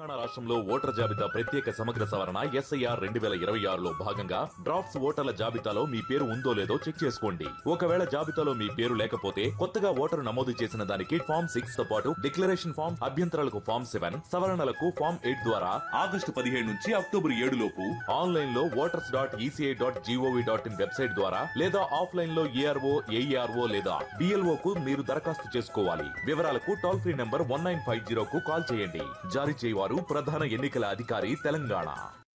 తెలంగాణ రాష్ట్రంలో ఓటర్ జాబితా ప్రత్యేక సమగ్ర సవరణ ఎస్ఐఆర్ రెండు వేల ఇరవై ఆరులో భాగంగా డ్రాఫ్ట్స్ ఓటర్ల జాబితాలో మీ పేరు ఉందో లేదో చెక్ చేసుకోండి ఒకవేళ జాబితాలో మీ పేరు లేకపోతే కొత్తగా ఓటరు నమోదు చేసిన దానికి ఫామ్ సిక్స్ తో పాటు డిక్లరేషన్ ఫామ్ అభ్యంతరాలకు ఫామ్ సెవెన్ సవరణలకు ఫామ్ ఎయిట్ ద్వారా ఆగస్టు పదిహేడు నుంచి అక్టోబర్ ఏడు లోపు ఆన్లైన్ లో voters dot ECI dot GOV dot in website ద్వారా లేదా ఆఫ్లైన్ లో ఏఆర్ఓ ఏఈఆర్ఓ లేదా డిఎల్ఓ కు మీరు దరఖాస్తు చేసుకోవాలి వివరాలకు toll free number one nine five zero కు కాల్ చేయండి జారీ చేయవారు ప్రధాన ఎన్నికల అధికారి తెలంగాణ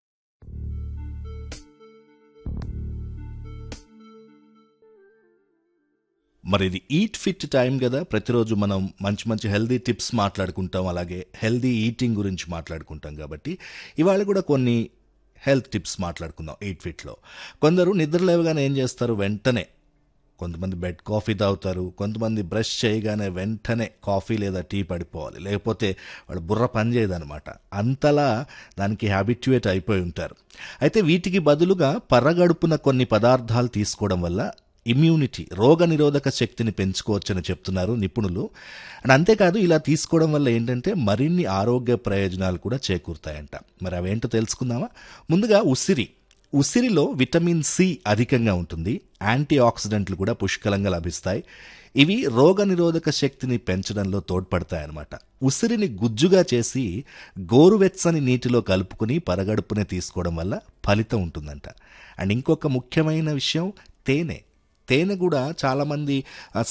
మరి ఇది ఈట్ ఫిట్ టైం కదా ప్రతిరోజు మనం మంచి మంచి హెల్దీ టిప్స్ మాట్లాడుకుంటాం అలాగే హెల్దీ ఈటింగ్ గురించి మాట్లాడుకుంటాం కాబట్టి ఇవాళ కూడా కొన్ని హెల్త్ టిప్స్ మాట్లాడుకుందాం ఈట్ ఫిట్లో కొందరు నిద్ర లేవగానే ఏం చేస్తారు వెంటనే కొంతమంది బెడ్ కాఫీ తాగుతారు కొంతమంది బ్రష్ చేయగానే వెంటనే కాఫీ లేదా టీ పడిపోవాలి లేకపోతే వాళ్ళు బుర్ర పని చేయదనమాట అంతలా దానికి హ్యాబిట్యుయేట్ అయిపోయి ఉంటారు అయితే వీటికి బదులుగా పరగడుపున కొన్ని పదార్థాలు తీసుకోవడం వల్ల ఇమ్యూనిటీ రోగ నిరోధక శక్తిని పెంచుకోవచ్చని చెప్తున్నారు నిపుణులు అండ్ అంతేకాదు ఇలా తీసుకోవడం వల్ల ఏంటంటే మరిన్ని ఆరోగ్య ప్రయోజనాలు కూడా చేకూరుతాయంట మరి అవేంటో తెలుసుకుందామా ముందుగా ఉసిరి ఉసిరిలో విటమిన్ సి అధికంగా ఉంటుంది యాంటీ ఆక్సిడెంట్లు కూడా పుష్కలంగా లభిస్తాయి ఇవి రోగ నిరోధక శక్తిని పెంచడంలో తోడ్పడతాయన్నమాట ఉసిరిని గుజ్జుగా చేసి గోరువెచ్చని నీటిలో కలుపుకుని పరగడుపునే తీసుకోవడం వల్ల ఫలితం ఉంటుందంట అండ్ ఇంకొక ముఖ్యమైన విషయం తేనె తేనె కూడా చాలామంది ఆ,